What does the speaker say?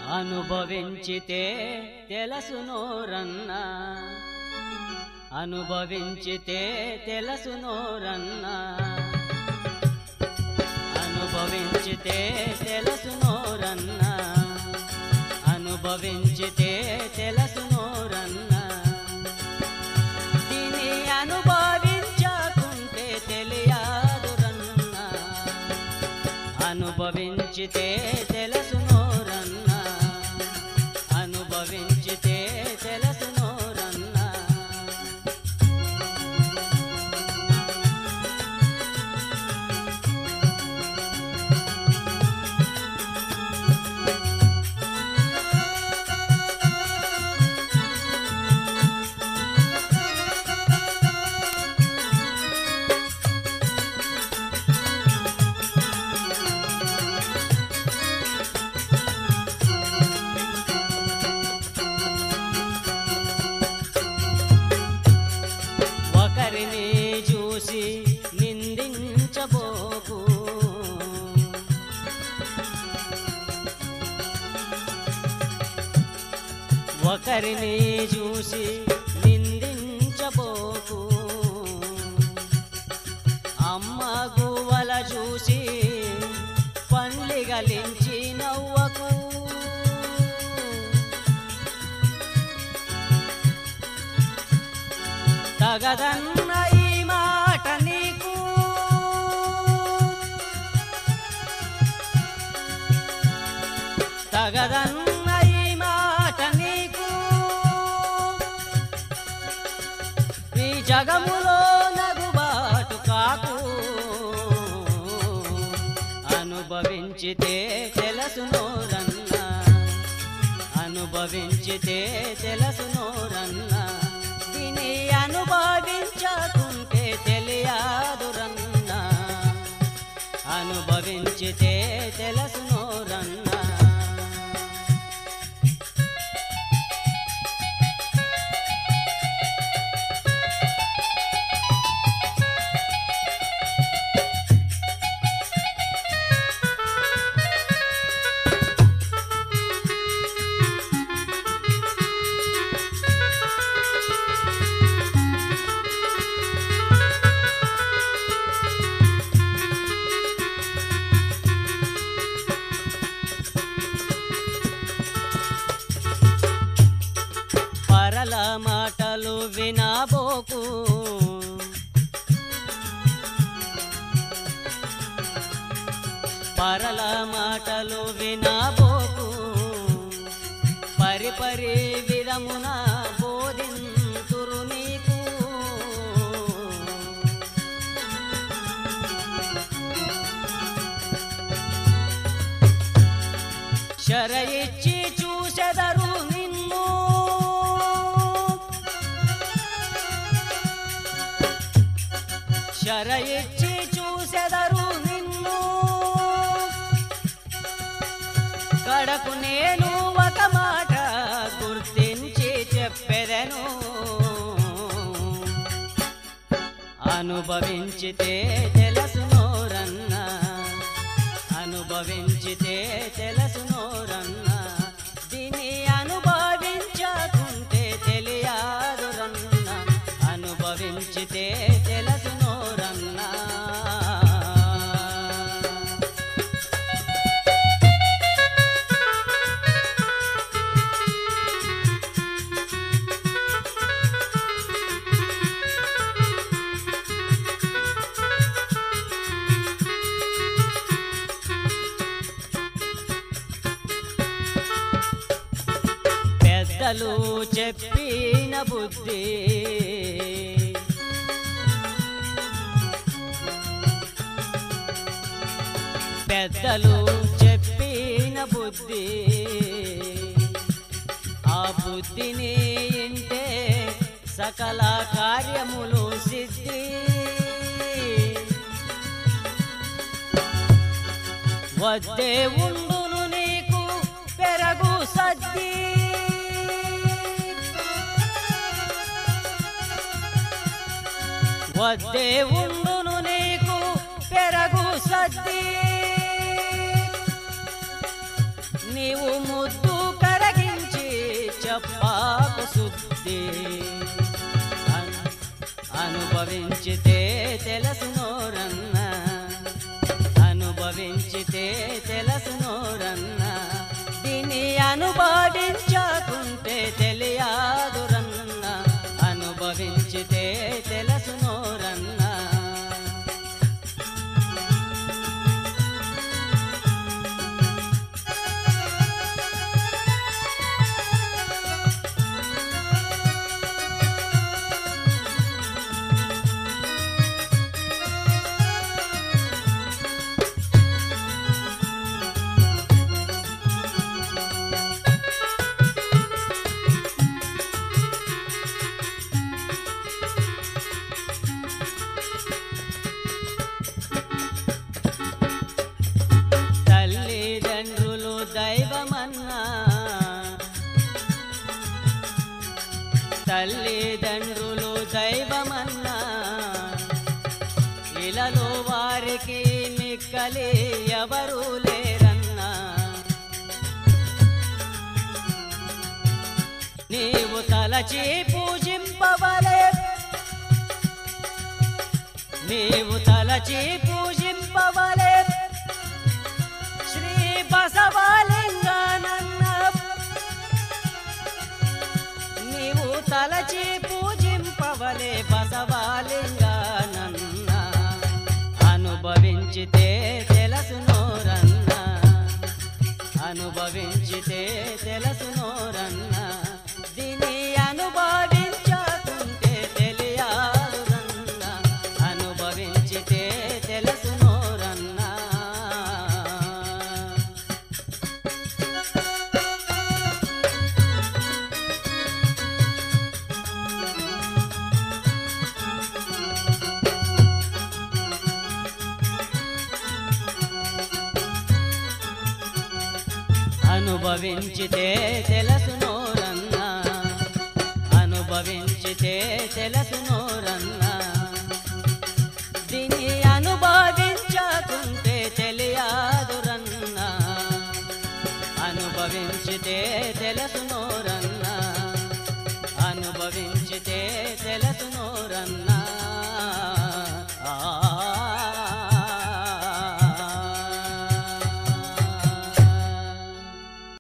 అనుభవించితే తెలుసునోరన్నా అనుభవించితే తెలుసునోరన్నా అనుభవించితే తెలుసునోరన్నా అనుభవించితే తెలుసునోరన్నా దీని అనుభవించకుంటే తెలియదురన్నా అనుభవించితే తెలుసునోరన్నా అనుభవించితే తెలుసునోరన్నా ఒకరిని చూసి నిందించబోకు ఒకరిని చూసి నిందించబోకు అమ్మ గువ్వల చూసి పండ్లి గలించి నవ్వకు తగదన్న ఈ మాట నీకు తగదన్న ఈ మాట నీకు ఈ జగములో నగుబాటు కాకు అనుభవించితే తెలుసునోరన్నా అనుభవించితే తెలుసునోరన్నా దీని అనుభవించకుంటే తెలియదురన్నా అనుభవించితే తెలుసునోరన్నా పరల మాటలు వినబోకు పరల మాటలు వినబోకు పరిపరి విధమున బోధింతురు నీకు శర ఇచ్చి చూసెదరు నిన్ను శర ఇచ్చి చూసెదరు నిన్ను కడకు నేను ఒక మాట గుర్తించి చెప్పెదను అనుభవించితే తెలుసునోరన్నా అనుభవించితే తెలుసునోరన్నా దీని అనుభవించకుంటే తెలియదురన్నా అనుభవించితే తెలుసునోరన్నా పెద్దలు చెప్పిన బుద్ధి పెద్దలు చెప్పిన బుద్ధి ఆ బుద్ధిని ఇంటే సకల కార్యములు సిద్ధి వద్దే ఉండును నీకు పెరగు సద్ది వద్దే ఉండును నీకు పెరగు సద్ది నీవు ముద్దు పాప శుద్ధి అను- అనుభవించితే తెలుసునోరన్న అనుభవించితే తెలుసునోరన్న దీన్ని అనుభవించకుంటే తెలియదురన్న అనుభవించితే తెలుసునోరన్న తల్లిదండ్రులు దైవమన్నా తల్లిదండ్రులు దైవమన్నా ఇలలో వారికి మిక్కలి ఎవరు లేరన్నా నీవు తలచి పూజింపవలే నీవు తలచి పూజింపవలే శ్రీ బసవలింగానన్న నీవు తలచి పూజింపవలే బసవలింగానన్న అనుభవించితే తెలుసునోరన్న అనుభవించితే తెలుసునోరన్న దీని అనుభవించకుంటే తెలియాదురన్న అనుభవించితే తెలుసునోరన్నా అనుభవించితే తెలుసునోరన్నా అనుభవించితే తెలుసునోరన్నా దీన్ని అనుభవించకుంటే తెలియదురన్నా అనుభవించితే తెలుసునోరన్నా